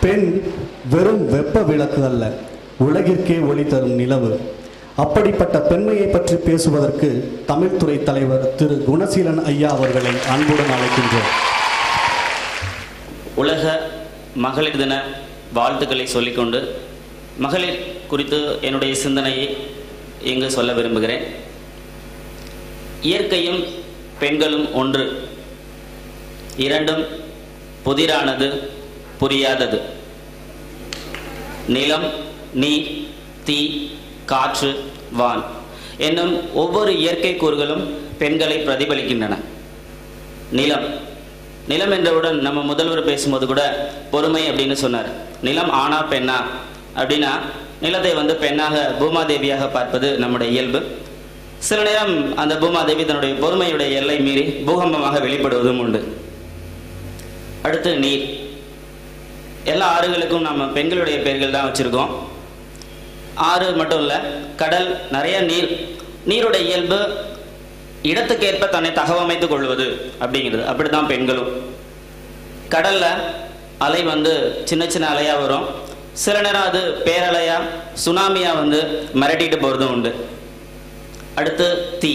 பெண் வெறும் வெப்ப விளக்கு அல்ல உலகிற்கே ஒளி தரும் நிலவு அப்படிப்பட்ட பெண்மையை பற்றி பேசுவதற்கு தமிழ்துறை தலைவர் திரு குணசீலன் ஐயா அவர்களை அன்புடன் அழைக்கின்றோம் உலக மகளிர் தின வாழ்த்துக்களை சொல்லிக்கொண்டு மகளிர் குறித்து என்னுடைய சிந்தனையை இங்கு சொல்ல விரும்புகிறேன் இயற்கையும் பெண்களும் ஒன்று இரண்டும் புதிரானது புரியாதது நிலம் நீர் தீ காற்று வான் என்னும் ஒவ்வொரு இயற்கை கூறுகளும் பெண்களை பிரதிபலிக்கின்றன நிலம் நிலம் என்றவுடன் நம்ம முதல்வர் பேசும்போது கூட பொறுமை அப்படின்னு சொன்னார் நிலம் ஆனா பெண்ணா அப்படின்னா நிலத்தை வந்து பெண்ணாக பூமாதேவியாக பார்ப்பது நம்முடைய இயல்பு சில நேரம் அந்த பூமாதேவி தன்னுடைய பொறுமையுடைய எல்லை மீறி பூகம்பமாக வெளிப்படுவதும் உண்டு அடுத்து நீர் எல்லா ஆறுகளுக்கும் நம்ம பெண்களுடைய பெயர்கள் தான் வச்சுருக்கோம் ஆறு மட்டும் இல்லை கடல் நிறைய நீர் நீருடைய இயல்பு இடத்துக்கேற்ப தன்னை தகவமைத்துக் கொள்வது அப்படிங்கிறது அப்படிதான் பெண்களும் கடல்ல அலை வந்து சின்ன சின்ன அலையா வரும் சில நேரம் அது பேரலையா சுனாமியா வந்து மிரட்டிட்டு போறதும் உண்டு அடுத்து தீ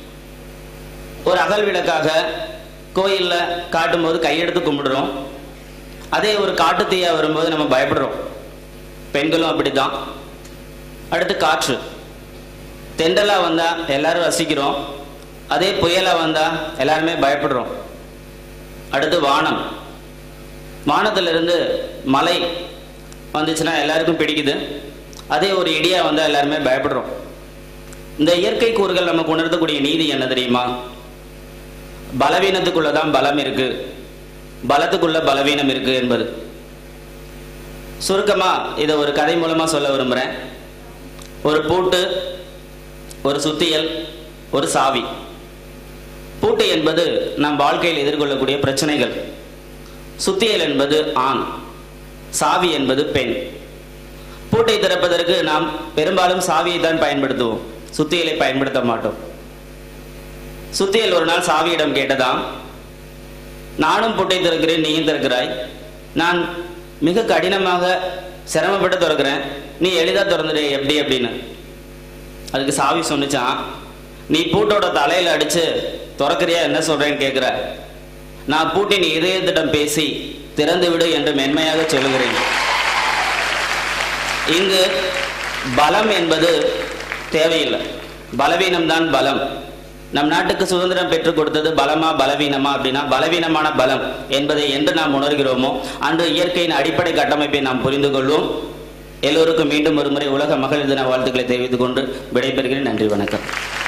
ஒரு அகல் விளக்காக கோயில்ல காட்டும்போது கையெடுத்து கும்பிடுறோம் அதே ஒரு காட்டு தீயா வரும்போது நம்ம பயப்படுறோம் பெண்களும் அப்படிதான் அடுத்து காற்று தெண்டலா வந்தா எல்லாரும் ரசிக்கிறோம் அதே புயலா வந்தா எல்லாருமே பயப்படுறோம் அடுத்து வானம் வானத்திலிருந்து மலை வந்துச்சுன்னா எல்லாருக்கும் பிடிக்குது அதே ஒரு இடியா வந்தா எல்லாருமே பயப்படுறோம் இந்த இயற்கை கூறுகள் நமக்கு உணர்த்தக்கூடிய நீதி என்ன தெரியுமா பலவீனத்துக்குள்ள தான் பலம் இருக்கு பலத்துக்குள்ள பலவீனம் இருக்கு என்பது சுருக்கமா இதை ஒரு கதை மூலமா சொல்ல விரும்புறேன் ஒரு பூட்டு ஒரு சுத்தியல் ஒரு சாவி பூட்டு என்பது நம் வாழ்க்கையில் எதிர்கொள்ளக்கூடிய பிரச்சனைகள் சுத்தியல் என்பது ஆண் சாவி என்பது பெண் பூட்டை திறப்பதற்கு நாம் பெரும்பாலும் சாவியை தான் பயன்படுத்துவோம் சுத்தியலை பயன்படுத்த மாட்டோம் சுத்தியல் ஒரு நாள் சாவியிடம் கேட்டதாம் நானும் பூட்டை திறக்கிறேன் நீயும் திறக்கிறாய் நான் மிக கடினமாக சிரமப்பட்டு திறக்கிறேன் நீ எளிதாக திறந்துடு எப்படி அப்படின்னு அதுக்கு சாவி சொன்னிச்சான் நீ பூட்டோட தலையில அடிச்சு திறக்கிறியா என்ன சொல்றேன்னு கேட்கிற நான் பூட்டின் இதயத்திடம் பேசி திறந்து விடு என்று மென்மையாக சொல்லுகிறேன் இங்கு பலம் என்பது தேவையில்லை பலவீனம்தான் பலம் நம் நாட்டுக்கு சுதந்திரம் பெற்றுக் கொடுத்தது பலமா பலவீனமா அப்படின்னா பலவீனமான பலம் என்பதை என்று நாம் உணர்கிறோமோ அன்று இயற்கையின் அடிப்படை கட்டமைப்பை நாம் புரிந்து கொள்வோம் எல்லோருக்கும் மீண்டும் ஒரு முறை உலக மகளிர் தின வாழ்த்துக்களை தெரிவித்துக் கொண்டு விடைபெறுகிறேன் நன்றி வணக்கம்